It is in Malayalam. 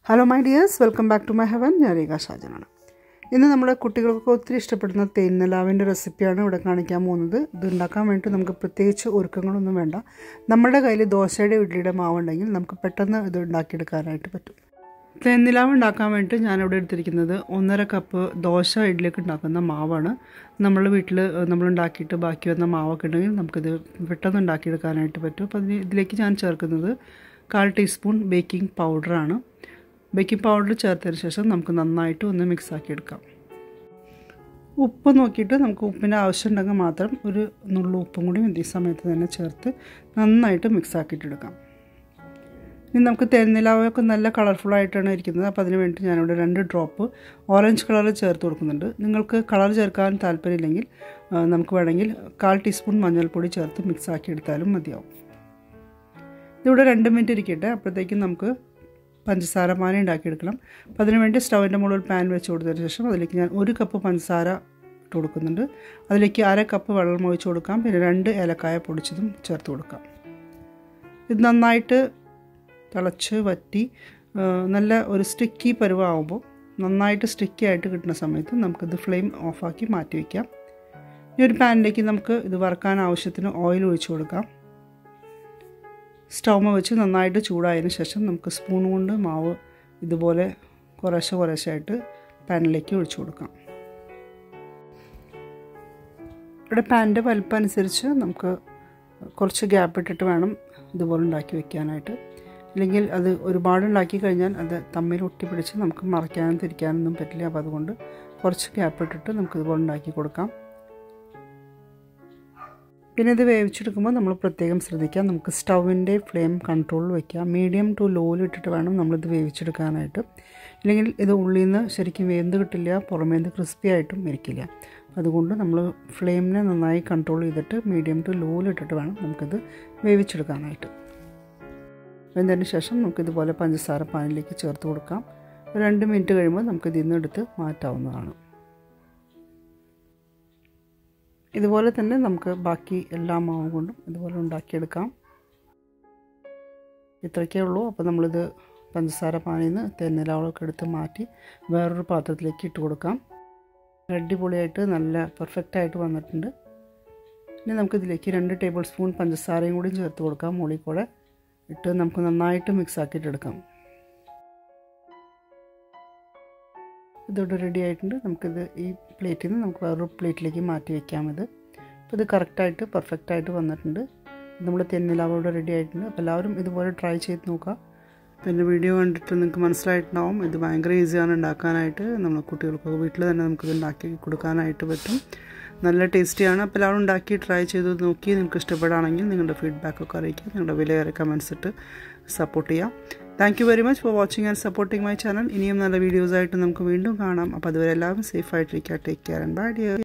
hello my dears welcome back to my heaven ഞാൻ രേഖ ഷാജനാണ് ഇന്ന് നമ്മുടെ കുട്ടികൾക്ക് ഒത്തിരി ഇഷ്ടപ്പെടുന്ന തേൻനിലാവിൻ്റെ റെസിപ്പിയാണ് ഇവിടെ കാണിക്കാൻ പോകുന്നത് ഇത് ഉണ്ടാക്കാൻ വേണ്ടി നമുക്ക് പ്രത്യേകിച്ച് ഒരുക്കങ്ങളൊന്നും വേണ്ട നമ്മുടെ കയ്യിൽ ദോശയുടെ ഇഡ്ഡലിയുടെ മാവുണ്ടെങ്കിൽ നമുക്ക് പെട്ടെന്ന് ഇത് ഉണ്ടാക്കിയെടുക്കാനായിട്ട് പറ്റും തേൻനിലാവ് ഉണ്ടാക്കാൻ വേണ്ടി ഞാനിവിടെ എടുത്തിരിക്കുന്നത് ഒന്നര കപ്പ് ദോശ ഇഡ്ഡലിയൊക്കെ ഉണ്ടാക്കുന്ന മാവാണ് നമ്മൾ വീട്ടിൽ നമ്മൾ ഉണ്ടാക്കിയിട്ട് ബാക്കി വന്ന മാവൊക്കെ ഉണ്ടെങ്കിൽ നമുക്കിത് പെട്ടെന്ന് ഉണ്ടാക്കിയെടുക്കാനായിട്ട് പറ്റും അപ്പോൾ അതിന് ഇതിലേക്ക് ഞാൻ ചേർക്കുന്നത് കാൽ ടീസ്പൂൺ ബേക്കിംഗ് പൗഡറാണ് ബേക്കിംഗ് പൗഡർ ചേർത്തതിന് ശേഷം നമുക്ക് നന്നായിട്ട് ഒന്ന് മിക്സ് ആക്കി എടുക്കാം ഉപ്പ് നോക്കിയിട്ട് നമുക്ക് ഉപ്പിൻ്റെ ആവശ്യം ഉണ്ടെങ്കിൽ മാത്രം ഒരു നുള്ളു ഉപ്പും കൂടി ഈ സമയത്ത് തന്നെ ചേർത്ത് നന്നായിട്ട് മിക്സ് ആക്കിയിട്ട് എടുക്കാം ഇനി നമുക്ക് തേനിലാവൊക്കെ നല്ല കളർഫുള്ളായിട്ടാണ് ഇരിക്കുന്നത് അപ്പോൾ അതിന് വേണ്ടി ഞാനിവിടെ രണ്ട് ഡ്രോപ്പ് ഓറഞ്ച് കളർ ചേർത്ത് കൊടുക്കുന്നുണ്ട് നിങ്ങൾക്ക് കളർ ചേർക്കാൻ താല്പര്യമില്ലെങ്കിൽ നമുക്ക് വേണമെങ്കിൽ കാൽ ടീസ്പൂൺ മഞ്ഞൾപ്പൊടി ചേർത്ത് മിക്സ് ആക്കി എടുത്താലും മതിയാവും ഇതിവിടെ രണ്ട് മിനിറ്റ് ഇരിക്കട്ടെ അപ്പോഴത്തേക്കും നമുക്ക് പഞ്ചസാര പാന ഉണ്ടാക്കിയെടുക്കണം അപ്പോൾ അതിന് വേണ്ടി സ്റ്റൗവിൻ്റെ മുകളിൽ പാൻ വെച്ച് കൊടുത്തതിന് ശേഷം അതിലേക്ക് ഞാൻ ഒരു കപ്പ് പഞ്ചസാര ഇട്ട് കൊടുക്കുന്നുണ്ട് അതിലേക്ക് അര കപ്പ് വെള്ളം ഒഴിച്ച് കൊടുക്കാം പിന്നെ രണ്ട് ഏലക്കായ പൊടിച്ചതും ചേർത്ത് കൊടുക്കാം ഇത് നന്നായിട്ട് തിളച്ച് വറ്റി നല്ല ഒരു സ്റ്റിക്കി പരുവാകുമ്പോൾ നന്നായിട്ട് സ്റ്റിക്കി ആയിട്ട് കിട്ടുന്ന സമയത്ത് നമുക്കിത് ഫ്ലെയിം ഓഫാക്കി മാറ്റി വയ്ക്കാം ഈ ഒരു പാനിലേക്ക് നമുക്ക് ഇത് വറക്കാൻ ആവശ്യത്തിന് ഓയിൽ ഒഴിച്ച് കൊടുക്കാം സ്റ്റൗമ വെച്ച് നന്നായിട്ട് ചൂടായതിന് ശേഷം നമുക്ക് സ്പൂൺ കൊണ്ട് മാവ് ഇതുപോലെ കുറേശ്ശെ കുറേശ്ശായിട്ട് പാനിലേക്ക് ഒഴിച്ചു കൊടുക്കാം ഇവിടെ പാനിൻ്റെ വലിപ്പം അനുസരിച്ച് നമുക്ക് കുറച്ച് ഗ്യാപ്പ് ഇട്ടിട്ട് വേണം ഇതുപോലെ ഉണ്ടാക്കി വെക്കാനായിട്ട് അല്ലെങ്കിൽ അത് ഒരുപാട് ഉണ്ടാക്കി കഴിഞ്ഞാൽ അത് തമ്മിൽ ഒട്ടിപ്പിടിച്ച് നമുക്ക് മറയ്ക്കാനും തിരിക്കാനൊന്നും പറ്റില്ല അപ്പോൾ അതുകൊണ്ട് കുറച്ച് ഗ്യാപ്പ് ഇട്ടിട്ട് നമുക്ക് ഇതുപോലെ ഉണ്ടാക്കി കൊടുക്കാം പിന്നെ ഇത് വേവിച്ചെടുക്കുമ്പോൾ നമ്മൾ പ്രത്യേകം ശ്രദ്ധിക്കാം നമുക്ക് സ്റ്റൗവിൻ്റെ ഫ്ലെയിം കൺട്രോളിൽ വയ്ക്കാം മീഡിയം ടു ലോയിൽ ഇട്ടിട്ട് വേണം നമ്മളിത് വേവിച്ചെടുക്കാനായിട്ട് ഇല്ലെങ്കിൽ ഇത് ഉള്ളിൽ നിന്ന് ശരിക്കും വേന്ത് കിട്ടില്ല പുറമേ നിന്ന് ക്രിസ്പി ആയിട്ടും ഇരിക്കില്ല അതുകൊണ്ട് നമ്മൾ ഫ്ലെയിമിനെ നന്നായി കൺട്രോൾ ചെയ്തിട്ട് മീഡിയം ടു ലോയിൽ ഇട്ടിട്ട് വേണം നമുക്കിത് വേവിച്ചെടുക്കാനായിട്ട് വെന്തതിന് ശേഷം നമുക്കിതുപോലെ പഞ്ചസാര പാനിലേക്ക് ചേർത്ത് കൊടുക്കാം രണ്ട് മിനിറ്റ് കഴിയുമ്പോൾ നമുക്കിതിൽ നിന്ന് എടുത്ത് മാറ്റാവുന്നതാണ് ഇതുപോലെ തന്നെ നമുക്ക് ബാക്കി എല്ലാ മാവും കൊണ്ടും ഇതുപോലെ ഉണ്ടാക്കിയെടുക്കാം ഇത്രയ്ക്കേ ഉള്ളൂ അപ്പോൾ നമ്മളിത് പഞ്ചസാര പാനിൽ നിന്ന് തെന്നിലാവളൊക്കെ എടുത്ത് മാറ്റി വേറൊരു പാത്രത്തിലേക്ക് ഇട്ട് കൊടുക്കാം അടിപൊളിയായിട്ട് നല്ല പെർഫെക്റ്റായിട്ട് വന്നിട്ടുണ്ട് ഇനി നമുക്കിതിലേക്ക് രണ്ട് ടേബിൾ സ്പൂൺ പഞ്ചസാരയും കൂടി ചേർത്ത് കൊടുക്കാം മുകളിൽ കൂടെ ഇട്ട് നമുക്ക് നന്നായിട്ട് മിക്സ് ആക്കിയിട്ട് എടുക്കാം ഇതോടെ റെഡി ആയിട്ടുണ്ട് നമുക്കിത് ഈ പ്ലേറ്റിൽ നിന്ന് നമുക്ക് വേറൊരു പ്ലേറ്റിലേക്ക് മാറ്റി വയ്ക്കാം ഇത് അപ്പോൾ ഇത് കറക്റ്റായിട്ട് പെർഫെക്റ്റായിട്ട് വന്നിട്ടുണ്ട് നമ്മൾ തെന്നിലാവോടെ റെഡി ആയിട്ടുണ്ട് അപ്പോൾ എല്ലാവരും ഇതുപോലെ ട്രൈ ചെയ്ത് നോക്കുക പിന്നെ വീഡിയോ കണ്ടിട്ട് നിങ്ങൾക്ക് മനസ്സിലായിട്ടുണ്ടാവും ഇത് ഭയങ്കര ഈസിയാണ് ഉണ്ടാക്കാനായിട്ട് നമ്മൾ കുട്ടികൾക്കൊക്കെ വീട്ടിൽ തന്നെ നമുക്കിത് ഉണ്ടാക്കി കൊടുക്കാനായിട്ട് പറ്റും നല്ല ടേസ്റ്റിയാണ് അപ്പോൾ എല്ലാവരും ഉണ്ടാക്കി ട്രൈ ചെയ്ത് നോക്കി നിങ്ങൾക്ക് ഇഷ്ടപ്പെടുകയാണെങ്കിൽ നിങ്ങളുടെ ഫീഡ്ബാക്കൊക്കെ അറിയിക്കുക നിങ്ങളുടെ വിലയേറെ കമൻസ് ഇട്ട് സപ്പോർട്ട് ചെയ്യാം thank you very much for watching and supporting my channel ഇനിയും നല്ല വീഡിയോസായിട്ട് നമുക്ക് വീണ്ടും കാണാം അപ്പോൾ അതുവരെ എല്ലാവരും സേഫ് ആയിട്ടിരിക്കുക take care and bye dear